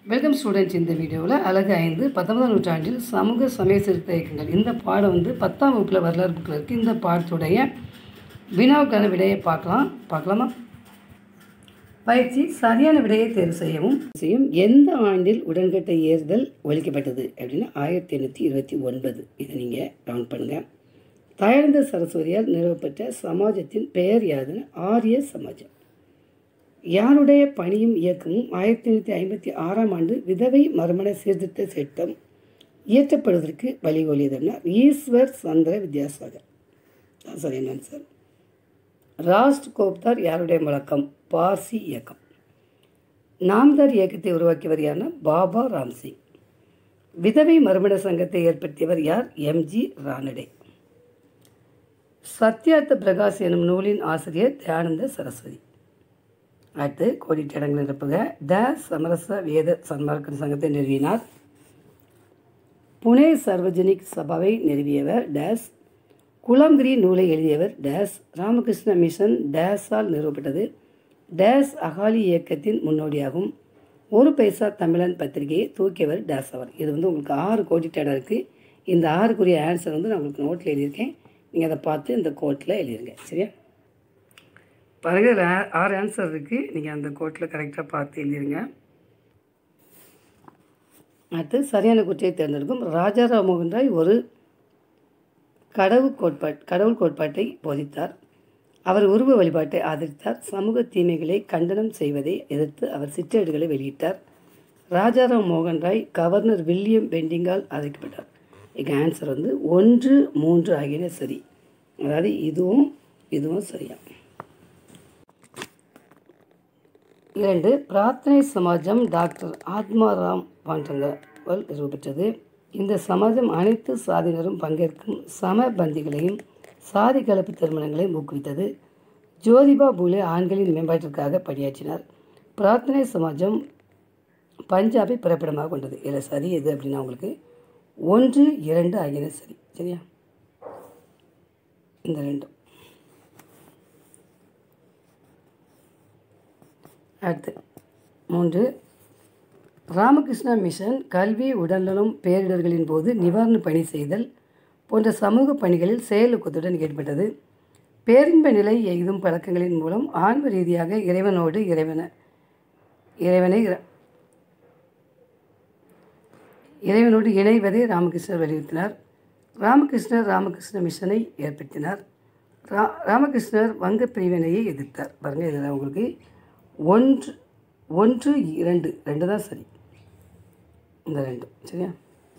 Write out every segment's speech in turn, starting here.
welcome students இந்த வீடியோவில் அழகு ஐந்து பத்தொன்பதாம் நூற்றாண்டில் சமூக சமய சிறுத்தை இயக்கங்கள் இந்த பாடம் வந்து பத்தாம் வகுப்பில் வரலாறு புக்கில் இருக்குது இந்த பாடத்துடைய வினாவுக்கான விடையை பார்க்கலாம் பார்க்கலாமா பயிற்சி சரியான விடையை தேர்வு செய்யவும் செய்யும் எந்த ஆண்டில் உடன்கட்டை ஏறுதல் ஒழிக்கப்பட்டது அப்படின்னா ஆயிரத்தி எண்ணூற்றி இருபத்தி ஒன்பது இதை நீங்கள் கவுண்ட் பண்ணுங்கள் தயானந்த சரஸ்வதியால் நிறுவப்பட்ட சமாஜத்தின் பெயர் யாதுன்னு ஆரிய சமாஜம் யாருடைய பணியும் இயக்கமும் ஆயிரத்தி எண்ணூற்றி ஐம்பத்தி ஆறாம் ஆண்டு விதவை மறுமண சீர்திருத்த சட்டம் இயற்றப்படுவதற்கு வழிகோலியதுன்னா ஈஸ்வர் சந்திர வித்யாசாகர் தான் சரியான ஆன்சர் ராஸ்ட் கோப்தார் யாருடைய முழக்கம் பார்சி இயக்கம் நாம்தார் இயக்கத்தை உருவாக்கியவர் யாருன்னா பாபா ராம்சிங் விதவை மறுமண சங்கத்தை ஏற்படுத்தியவர் யார் எம்ஜி ரானடே சத்யார்த்த பிரகாஷ் எனும் நூலின் ஆசிரியர் தயானந்த சரஸ்வதி அடுத்து கோடிட்ட இடங்கள் நிரப்புக த சமரச வேத சன்மார்க்க சங்கத்தை நிறுவினார் புனே சர்வஜனிக் சபாவை நிறுவியவர் டேஸ் குளம்கிரி நூலை எழுதியவர் டேஸ் ராமகிருஷ்ண மிஷன் டேஸால் நிறுவப்பட்டது டேஸ் அகாலி இயக்கத்தின் முன்னோடியாகும் ஒரு பைசா தமிழன் பத்திரிகையை தூக்கியவர் டேஸ் அவர் இது வந்து உங்களுக்கு ஆறு கோடிட்ட இடம் இருக்குது இந்த ஆறுக்குரிய ஆன்சர் வந்து நான் உங்களுக்கு நோட்டில் எழுதியிருக்கேன் நீங்கள் அதை பார்த்து இந்த கோட்டில் எழுதிருங்க சரியா பாருங்கள் இதில் ஆ- ஆறு ஆன்சர் இருக்குது நீங்கள் அந்த கோட்டில் கரெக்டாக பார்த்து எழுதிருங்க அடுத்து சரியான குற்றியை தேர்ந்தெடுக்கும் ராஜா ராம்மோகன் ராய் ஒரு கடவுள் கோட்பாட் கடவுள் கோட்பாட்டை போதித்தார் அவர் உருவ வழிபாட்டை ஆதரித்தார் சமூக தீமைகளை கண்டனம் செய்வதை எதிர்த்து அவர் சிற்றேடுகளை வெளியிட்டார் ராஜாராம் மோகன் ராய் கவர்னர் வில்லியம் பெண்டிங்கால் ஆதரிக்கப்பட்டார் இங்கே ஆன்சர் வந்து ஒன்று மூன்று ஆகியன சரி அதாவது இதுவும் இதுவும் சரியா இரண்டு பிரார்த்தனை சமாஜம் டாக்டர் ஆத்மாராம் பாண்டங்கவால் நிறுவப்பெற்றது இந்த சமாஜம் அனைத்து சாதியினரும் பங்கேற்கும் சமபந்திகளையும் சாதி கலப்பு திருமணங்களையும் ஊக்குவித்தது ஜோதிபா பூலே ஆண்களின் மேம்பாட்டிற்காக பணியாற்றினார் பிரார்த்தனை சமாஜம் பஞ்சாபை பிறப்பிடமாக கொண்டது இதில் சரி எது அப்படின்னா உங்களுக்கு ஒன்று இரண்டு ஆகியன சரி சரியா இந்த ரெண்டும் அடுத்து மூன்று ராமகிருஷ்ணா மிஷன் கல்வி உடல்நலம் பேரிடர்களின் போது நிவாரண பணி செய்தல் போன்ற சமூக பணிகளில் செயலூக்கத்துடன் ஈடுபட்டது பேரின்ப நிலை எய்தும் பழக்கங்களின் மூலம் ஆன்ம ரீதியாக இறைவனோடு இறைவன இறைவனை இற- இறைவனோடு இணைவதை ராமகிருஷ்ணர் வலியுறுத்தினார் ராமகிருஷ்ணர் ராமகிருஷ்ண மிஷனை ஏற்படுத்தினார் ரா ராமகிருஷ்ணர் வங்க பிரிவினையை எதிர்த்தார் பாருங்கள் இதில் உங்களுக்கு ஒன்று ஒன்று இரண்டு ரெண்டு தான் சரி இந்த ரெண்டு சரியா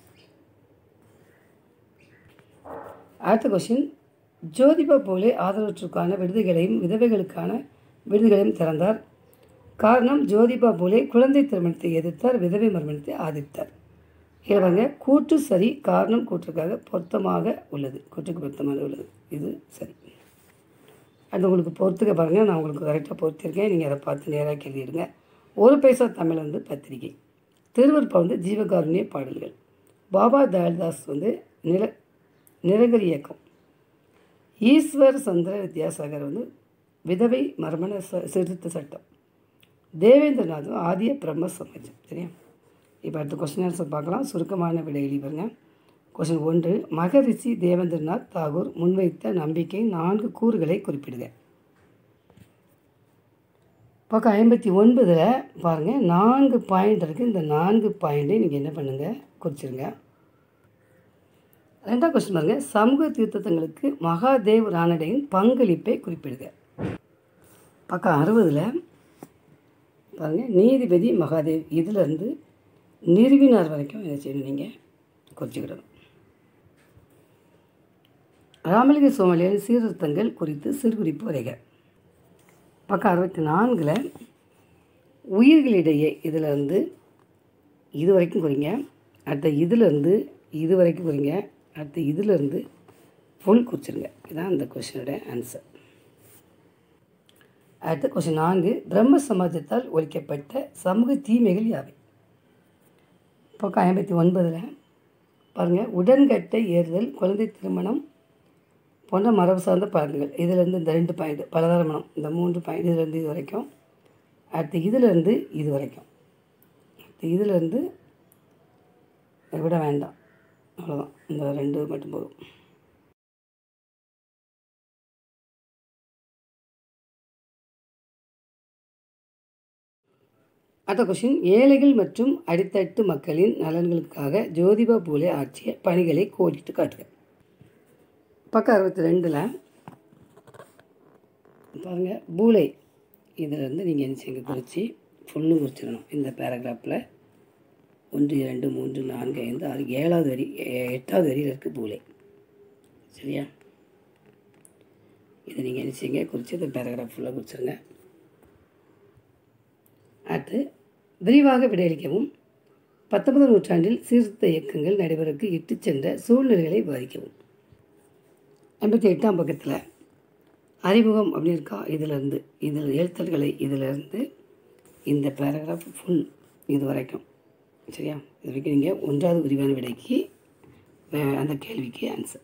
அடுத்த கொஷின் ஜோதிபா போலே ஆதரவற்றுக்கான விடுதிகளையும் விதவைகளுக்கான விடுதிகளையும் திறந்தார் காரணம் ஜோதிபா போலே குழந்தை திருமணத்தை எதிர்த்தார் விதவை மறுமணத்தை ஆதரித்தார் இதில் பாருங்க கூற்று சரி காரணம் கூற்றுக்காக பொருத்தமாக உள்ளது கூற்றுக்கு பொருத்தமாக உள்ளது இது சரி அது உங்களுக்கு பொறுத்துக்க பாருங்கள் நான் உங்களுக்கு கரெக்டாக பொறுத்திருக்கேன் நீங்கள் அதை பார்த்து நேராக எழுதிடுங்க ஒரு பைசா தமிழ் வந்து பத்திரிகை திருவருப்பா வந்து ஜீவகாருண்ய பாடல்கள் பாபா தயாள்தாஸ் வந்து நில நிரகரி இயக்கம் ஈஸ்வர் சந்திர வித்யாசாகர் வந்து விதவை மர்மண ச சீர்திருத்த சட்டம் தேவேந்திரநாத் ஆதிய பிரம்ம சமாஜம் சரியா இப்போ அடுத்த கொஸ்டின் ஆன்சர் பார்க்கலாம் சுருக்கமான விடை எழுதி பாருங்க கொஸ்டின் ஒன்று மகரிஷி தேவேந்திரநாத் தாகூர் முன்வைத்த நம்பிக்கை நான்கு கூறுகளை குறிப்பிடுக பக்கம் ஐம்பத்தி ஒன்பதில் பாருங்கள் நான்கு பாயிண்ட் இருக்குது இந்த நான்கு பாயிண்ட்டை நீங்கள் என்ன பண்ணுங்கள் குறிச்சிருங்க ரெண்டாவது கொஸ்டின் பாருங்கள் சமூக தீர்த்தங்களுக்கு மகாதேவ் ரானடையின் பங்களிப்பை குறிப்பிடுக பக்கம் அறுபதில் பாருங்கள் நீதிபதி மகாதேவ் இதிலிருந்து நிறுவினார் வரைக்கும் என்ன செய்யணும் நீங்கள் குறிச்சிக்கிடணும் ராமலிங்க சோமலியின் சீர்திருத்தங்கள் குறித்து சிறுகுறிப்பு வரைக பக்கம் அறுபத்தி நான்கில் உயிர்களிடையே இதிலிருந்து இது வரைக்கும் குறிங்க அடுத்த இதிலிருந்து இது வரைக்கும் குறிங்க அடுத்து இதிலிருந்து ஃபுல் குறிச்சிருங்க இதுதான் இந்த கொஷினோட ஆன்சர் அடுத்த கொஸ்டின் நான்கு பிரம்ம சமாஜத்தால் ஒழிக்கப்பட்ட சமூக தீமைகள் யாவை பக்கம் ஐம்பத்தி ஒன்பதில் பாருங்கள் உடன்கட்டை ஏறுதல் குழந்தை திருமணம் போன்ற மரபு சார்ந்த பழக்கங்கள் இதிலேருந்து இந்த ரெண்டு பாயிண்ட் பலதரமணம் இந்த மூன்று பாயிண்ட் இதுலேருந்து இது வரைக்கும் அடுத்து இதிலேருந்து இது வரைக்கும் இதிலேருந்து விட வேண்டாம் அவ்வளோதான் இந்த ரெண்டு மட்டும் போதும் அடுத்த கொஷின் ஏழைகள் மற்றும் அடித்தட்டு மக்களின் நலன்களுக்காக ஜோதிபா பூலே ஆற்றிய பணிகளை கோடிட்டு காட்டுக பக்கம் அறுபத்தி ரெண்டில் பாருங்கள் பூலை இதிலேருந்து நீங்கள் என்ன செய்யுங்க குறித்து ஃபுல்லும் குறிச்சிடணும் இந்த பேராகிராஃபில் ஒன்று இரண்டு மூன்று நான்கு ஐந்து ஆறு ஏழாவது வரி எ- எட்டாவது வரியில் இருக்குது பூலை சரியா இதை நீங்கள் என்ன செய்யுங்க குறித்து இந்த பேராகிராஃப் ஃபுல்லாக குறிச்சிருங்க அடுத்து விரிவாக விடையளிக்கவும் பத்தொன்பதாம் நூற்றாண்டில் சீர்திருத்த இயக்கங்கள் நடைபெறக்கு இட்டுச் சென்ற சூழ்நிலைகளை விவரிக்கவும் ஐம்பத்தி எட்டாம் பக்கத்தில் அறிமுகம் அப்படின்னு இருக்கா இதிலேருந்து இதில் எழுத்தல்களை இதிலேருந்து இந்த பேராகிராஃப் ஃபுல் இது வரைக்கும் சரியா இது வரைக்கும் நீங்கள் ஒன்றாவது விரிவான விடைக்கு வே- அந்த கேள்விக்கு ஆன்சர்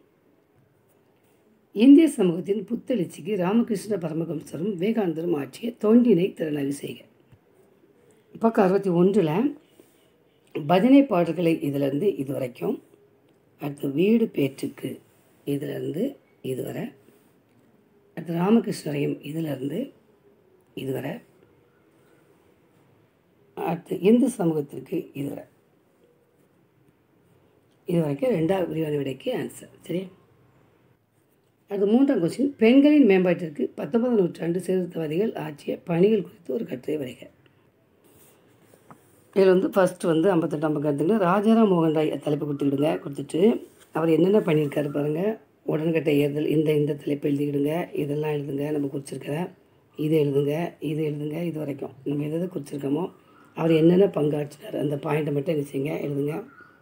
இந்திய சமூகத்தின் புத்தெழுச்சிக்கு ராமகிருஷ்ண பரமஹம்சரும் விவேகானந்தரும் ஆற்றிய தொண்டினை திறனாய்வு செய்க பக்கம் அறுபத்தி ஒன்றில் பஜனை பாடல்களை இதிலேருந்து இது வரைக்கும் அடுத்து வீடு பேச்சுக்கு இதிலேருந்து இதுவரை அடுத்து ராமகிருஷ்ணரையும் இதிலேருந்து இதுவரை அடுத்து இந்து சமூகத்திற்கு இதுவரை இது வரைக்கும் ரெண்டாவது விரிவான விடைக்கு ஆன்சர் சரி அடுத்து மூன்றாம் கொஸ்டின் பெண்களின் மேம்பாட்டிற்கு பத்தொன்பதாம் நூற்றாண்டு சீர்திருத்தவாதிகள் ஆற்றிய பணிகள் குறித்து ஒரு கட்டுரை வரைக இதில் வந்து ஃபஸ்ட்டு வந்து ஐம்பத்தெட்டாம் பக்கம் எடுத்துங்க ராஜாராம் மோகன் ராய் தலைப்பு கொடுத்துக்கிடுங்க கொடுத்துட்டு அவர் என்னென்ன பண்ணியிருக்காரு பாருங்கள் உடன்கட்டை ஏறுதல் இந்த இந்த தலைப்பு எழுதிக்கிடுங்க இதெல்லாம் எழுதுங்க நம்ம குறிச்சிருக்கிற இது எழுதுங்க இது எழுதுங்க இது வரைக்கும் நம்ம எதை எதை குறிச்சிருக்கோமோ அவர் என்னென்ன பங்காற்றினார் அந்த பாயிண்ட்டை மட்டும் என்ன செய்யுங்க எழுதுங்க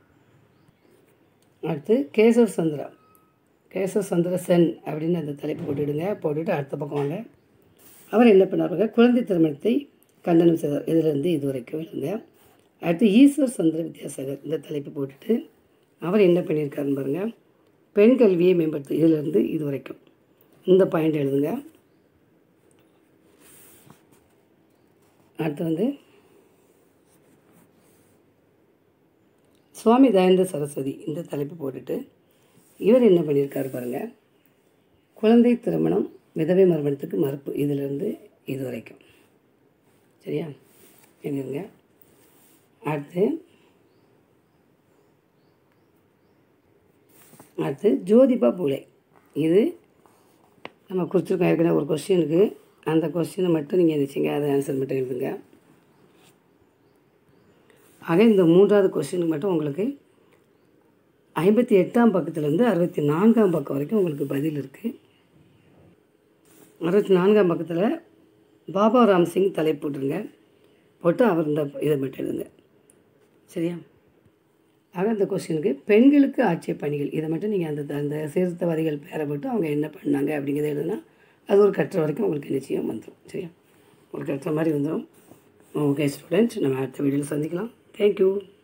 அடுத்து கேசவ் சந்திரா கேசவ் சந்திர சென் அப்படின்னு அந்த தலைப்பு போட்டுவிடுங்க போட்டுவிட்டு அடுத்த பக்கம் வாங்க அவர் என்ன பண்ணாருங்க குழந்தை திருமணத்தை கண்டனம் செய்தார் இதிலிருந்து இது வரைக்கும் எழுதுங்க அடுத்து ஈஸ்வர் சந்திர வித்யாசாகர் இந்த தலைப்பு போட்டுட்டு அவர் என்ன பண்ணியிருக்காருன்னு பாருங்கள் பெண் கல்வியை மேம்படுத்து இதிலிருந்து இது வரைக்கும் இந்த பாயிண்ட் எழுதுங்க அடுத்து வந்து சுவாமி தயானந்த சரஸ்வதி இந்த தலைப்பு போட்டுட்டு இவர் என்ன பண்ணியிருக்காரு பாருங்கள் குழந்தை திருமணம் விதவை மறுமணத்துக்கு மறுப்பு இதிலிருந்து இது வரைக்கும் சரியா எழுதிருங்க அடுத்து அடுத்து ஜோதிபா பூலே இது நம்ம குறிச்சிருக்கோம் ஏற்கனவே ஒரு கொஸ்டினுக்கு அந்த கொஸ்டினை மட்டும் நீங்கள் நினச்சிங்க அதை ஆன்சர் மட்டும் எழுதுங்க ஆக இந்த மூன்றாவது கொஸ்டினுக்கு மட்டும் உங்களுக்கு ஐம்பத்தி எட்டாம் பக்கத்துலேருந்து அறுபத்தி நான்காம் பக்கம் வரைக்கும் உங்களுக்கு பதில் இருக்குது அறுபத்தி நான்காம் பக்கத்தில் பாபா ராம்சிங் தலை போட்டுருங்க போட்டு அவர் இந்த இதை மட்டும் எழுதுங்க சரியா ஆக இந்த கொஸ்டினுக்கு பெண்களுக்கு ஆட்சிய பணிகள் இதை மட்டும் நீங்கள் அந்த அந்த சீர்திருத்தவாதிகள் பேரை போட்டு அவங்க என்ன பண்ணாங்க அப்படிங்கிறத எழுதுனா அது ஒரு கட்டுற வரைக்கும் உங்களுக்கு நிச்சயம் வந்துடும் சரியா ஒரு கட்டுற மாதிரி வந்துடும் ஓகே ஸ்டூடெண்ட்ஸ் நம்ம அடுத்த வீடியோவில் சந்திக்கலாம் தேங்க்யூ